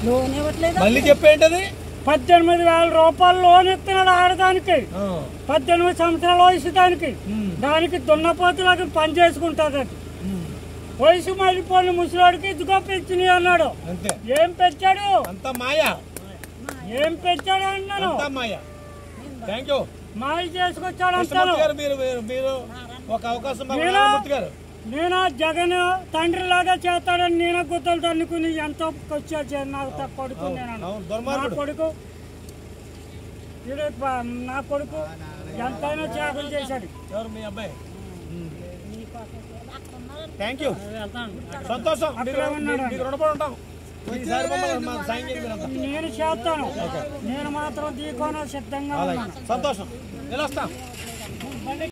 Loan ఇవ్వట్లేదు మళ్ళీ చెప్పేంటది పద్దెనిమిది వేల రూపాయలు లోన్ ఇస్తున్నాడు ఆడదానికి పద్దెనిమిది సంవత్సరాల వయసు దానికి దానికి దున్నపోతులకు పని చేసుకుంటుంది అది వయసు మళ్ళీపోయిన ముసలాడికి ఇదిగో పెంచినాయి అన్నాడు అంతే ఏం పెంచాడు అంతా మాయా ఏం పెంచాడు అన్నాను అంతా మాయా థ్యాంక్ యూ మాయ చేసుకొచ్చాడు అంటాను కృష్ణమూర్తి గారు మీరు మీరు మీరు ఒక అవకాశం మాకు నేను- రామమూర్తి గారు నేను జగన్ తండ్రి లాగా చేస్తాడని నేను గుద్దలు తన్నుకుని ఎంతో వచ్చా నాకు త- కొడుకు నేను అవును నా దుర్మార్గుడు కొడుకు వీడు ప- నా కొడుకు ఎంతైనా త్యాగం చేశాడు ఎవరు మీ అబ్బాయి థ్యాంక్ యూ వెళ్తాను సంతోషం మీరు- అక్కడే ఉన్నాడు. మీకు రుణపడి ఉంటాం ఈసారి మమ్మల్ని మాకు సాయం చేయండి మీరంతా. నేను చేస్తాను నేను మాత్రం దీకోన సిద్ధంగా అలాగే ఉన్నాను సంతోషం వెళ్ళొస్తాం